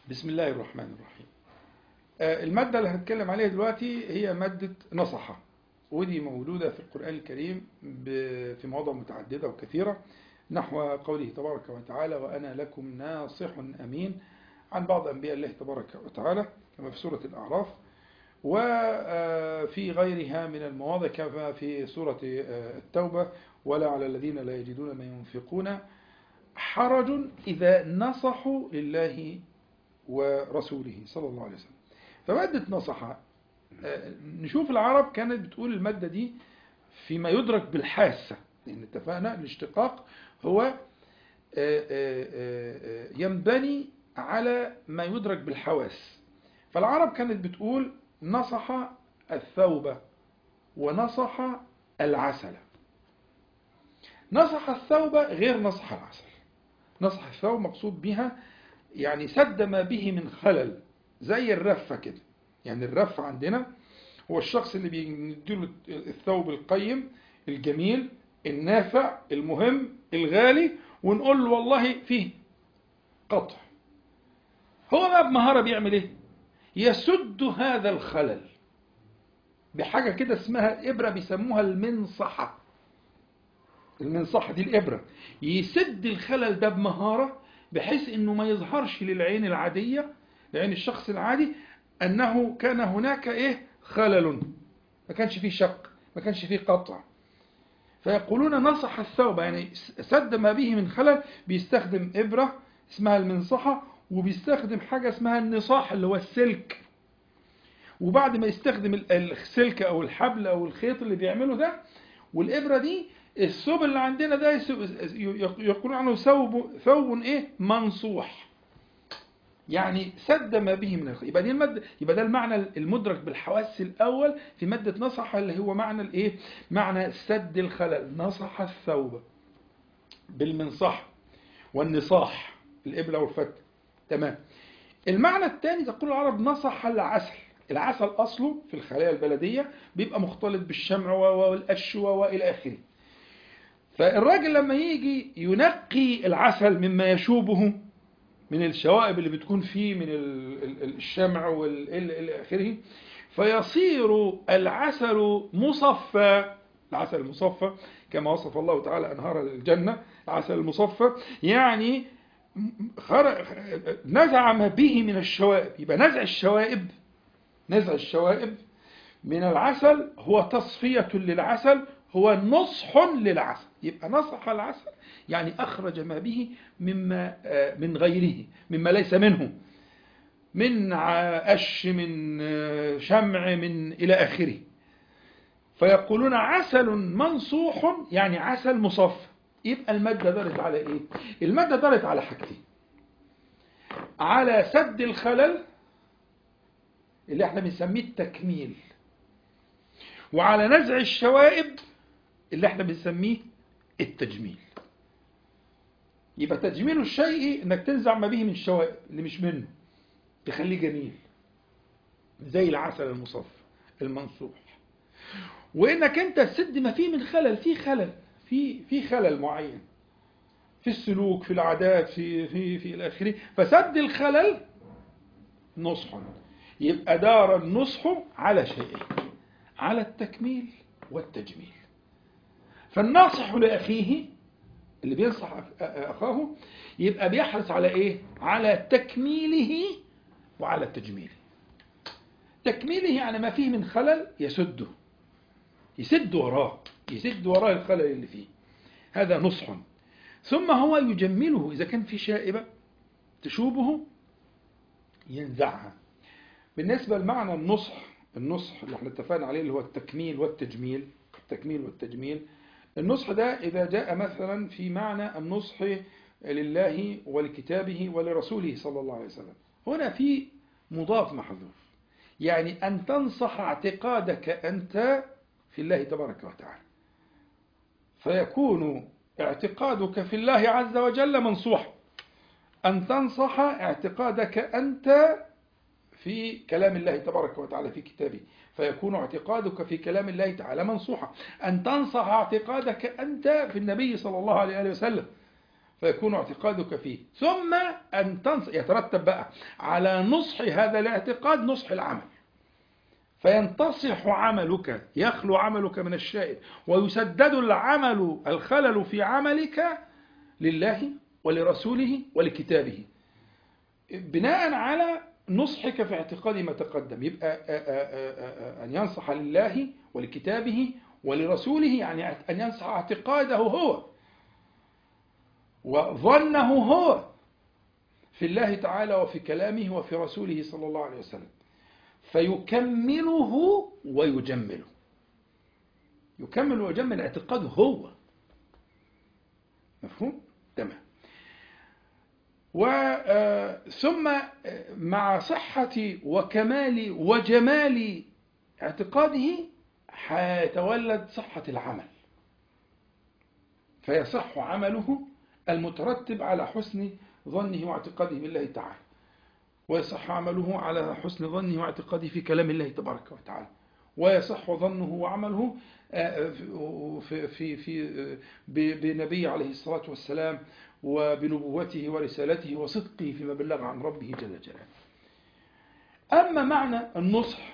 بسم الله الرحمن الرحيم آه، المادة اللي هنتكلم عليها دلوقتي هي مادة نصحة ودي موجودة في القرآن الكريم ب- في مواضع متعددة وكثيرة نحو قوله تبارك وتعالى وأنا لكم ناصح أمين عن بعض أنبياء الله تبارك وتعالى كما في سورة الأعراف وفي غيرها من المواضع كما في سورة آه، التوبة ولا على الذين لا يجدون ما ينفقون حرج إذا نصحوا لله ورسوله صلى الله عليه وسلم فمادة نصح آه، نشوف العرب كانت بتقول المادة دي فيما يدرك بالحاسة لأن اتفقنا الاشتقاق هو آه، آه، آه، آه، ينبني على ما يدرك بالحواس فالعرب كانت بتقول نصح الثوب ونصح العسل نصح الثوب غير نصح العسل نصح الثوب مقصود بها يعني سد ما به من خلل زي الرفة كده يعني الرف عندنا هو الشخص اللي بيديله الثوب القيم الجميل النافع المهم الغالي ونقول له والله فيه قطع هو بقى بمهارة بيعمل ايه يسد هذا الخلل بحاجة كده اسمها إبرة بيسموها المنصحة المنصحة دي الإبرة يسد الخلل ده بمهارة بحيث انه ما يظهرش للعين العادية لعين الشخص العادي انه كان هناك ايه خلل ما كانش فيه شق ما كانش فيه قطع فيقولون نصح الثوب يعني سد ما به من خلل بيستخدم إبرة اسمها المنصحة وبيستخدم حاجة اسمها النصاح اللي هو السلك وبعد ما يستخدم ال- السلك او الحبل او الخيط اللي بيعمله ده والإبرة دي الثوب اللي عندنا ده يس- يقولون عنه ثوب ثوب ايه منصوح يعني سد ما به من الخير يبقى دي المادة يبقى ده المعنى المدرك بالحواس الاول في مادة نصح اللي هو معنى الايه معنى سد الخلل نصح الثوب بالمنصح والنصاح الإبلة والفتة تمام المعنى الثاني تقول العرب نصح العسل العسل أصله في الخلايا البلدية بيبقى مختلط بالشمع والقش وإلى آخره فالراجل لما يجي ينقي العسل مما يشوبه من الشوائب اللي بتكون فيه من ال- ال- الشمع والى اخره فيصير العسل مصفى العسل المصفى كما وصف الله تعالى انهار الجنه العسل المصفى يعني خرج نزع ما به من الشوائب يبقى نزع الشوائب نزع الشوائب من العسل هو تصفية للعسل هو نصح للعسل يبقى نصح العسل يعني أخرج ما به مما آه، من غيره مما ليس منه من ع- قش من آه، شمع من إلى آخره فيقولون عسل منصوح يعني عسل مصفى يبقى المادة دارت على إيه؟ المادة دارت على حاجتين على سد الخلل اللي احنا بنسميه التكميل وعلى نزع الشوائب اللي احنا بنسميه التجميل يبقى تجميل الشيء انك تنزع ما به من الشوائب اللي مش منه تخليه جميل زي العسل المصفى المنصوح وانك انت تسد ما فيه من خلل في خلل في في خلل معين في السلوك في العادات في في في الى اخره فسد الخلل نصح يبقى دار النصح على شيئين على التكميل والتجميل فالناصح لأخيه اللي بينصح أخ- أخاه يبقى بيحرص على إيه؟ على تكميله وعلى تجميله تكميله يعني ما فيه من خلل يسده يسد وراه يسد وراه الخلل اللي فيه هذا نصح ثم هو يجمله إذا كان في شائبة تشوبه ينزعها بالنسبة لمعنى النصح النصح اللي احنا اتفقنا عليه اللي هو التكميل والتجميل التكميل والتجميل النصح ده إذا جاء مثلا في معنى النصح لله ولكتابه ولرسوله صلى الله عليه وسلم هنا في مضاف محذوف يعني أن تنصح اعتقادك أنت في الله تبارك وتعالى فيكون اعتقادك في الله عز وجل منصوحا أن تنصح اعتقادك أنت في كلام الله تبارك وتعالى في كتابه فيكون اعتقادك في كلام الله تعالى منصوحا أن تنصح اعتقادك أنت في النبي صلى الله عليه وسلم فيكون اعتقادك فيه ثم أن تنص يترتب بقى على نصح هذا الاعتقاد نصح العمل فينتصح عملك يخلو عملك من الشائب ويسدد العمل الخلل في عملك لله ولرسوله ولكتابه بناء على نصحك في اعتقاد ما تقدم يبقى أن ينصح لله ولكتابه ولرسوله يعني أن ينصح اعتقاده هو وظنه هو في الله تعالى وفي كلامه وفي رسوله صلى الله عليه وسلم فيكمله ويجمله يكمل ويجمل اعتقاده هو مفهوم؟ تمام وثم مع صحة وكمال وجمال اعتقاده حيتولد صحة العمل فيصح عمله المترتب على حسن ظنه واعتقاده بالله تعالى ويصح عمله على حسن ظنه واعتقاده في كلام الله تبارك وتعالى ويصح ظنه وعمله في في في بنبي عليه الصلاة والسلام وبنبوته ورسالته وصدقه فيما بلغ عن ربه جل جلاله أما معنى النصح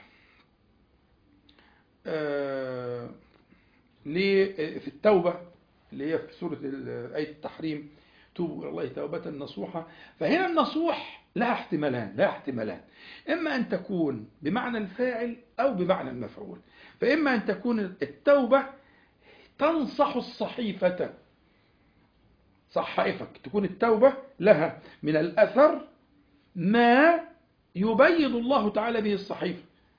في التوبة اللي هي في سورة آية التحريم توبوا إلى الله توبة نصوحة فهنا النصوح لها احتمالان لها احتمالان إما أن تكون بمعنى الفاعل أو بمعنى المفعول فإما أن تكون التوبة تنصح الصحيفة صحائفك تكون التوبة لها من الأثر ما يبيض الله تعالى به الصحيفة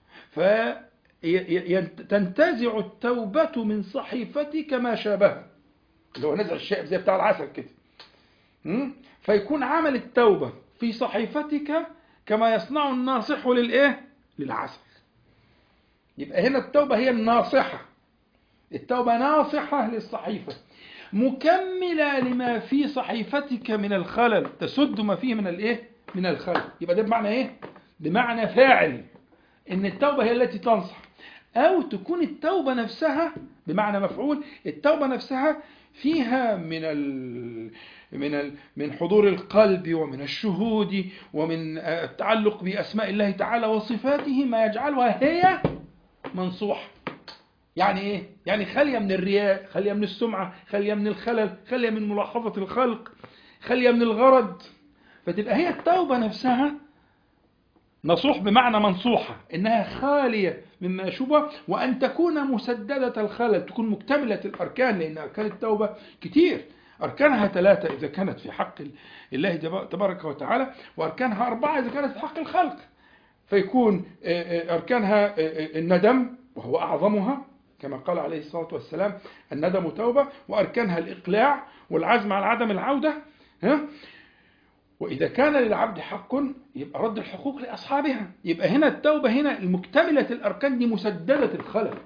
فتنتزع التوبة من صحيفتك ما شابهها اللي هو نزع الشائب زي بتاع العسل كده فيكون عمل التوبة في صحيفتك كما يصنع الناصح للإيه؟ للعسل يبقى هنا التوبة هي الناصحة التوبة ناصحة للصحيفة مكملة لما في صحيفتك من الخلل تسد ما فيه من الايه من الخلل يبقى ده بمعنى ايه بمعنى فاعل ان التوبة هي التي تنصح او تكون التوبة نفسها بمعنى مفعول التوبة نفسها فيها من ال من ال من حضور القلب ومن الشهود ومن التعلق بأسماء الله تعالى وصفاته ما يجعلها هي منصوحة يعني ايه يعني خاليه من الرياء خاليه من السمعه خاليه من الخلل خاليه من ملاحظه الخلق خاليه من الغرض فتبقى هي التوبه نفسها نصوح بمعنى منصوحه انها خاليه مما شبه وان تكون مسدده الخلل تكون مكتمله الاركان لان اركان التوبه كتير أركانها ثلاثة إذا كانت في حق الله تبارك وتعالى وأركانها أربعة إذا كانت في حق الخلق فيكون أركانها الندم وهو أعظمها كما قال عليه الصلاة والسلام الندم توبة وأركانها الإقلاع والعزم على عدم العودة ها؟ وإذا كان للعبد حق يبقى رد الحقوق لأصحابها يبقى هنا التوبة هنا المكتملة الأركان دي مسددة الخلل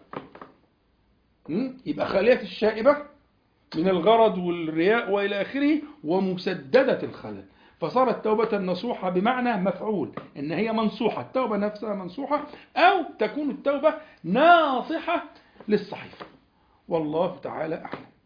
يبقى خالية الشائبة من الغرض والرياء وإلى آخره ومسددة الخلل فصارت توبة نصوحة بمعنى مفعول إن هي منصوحة التوبة نفسها منصوحة أو تكون التوبة ناصحة للصحيفة والله تعالى أعلم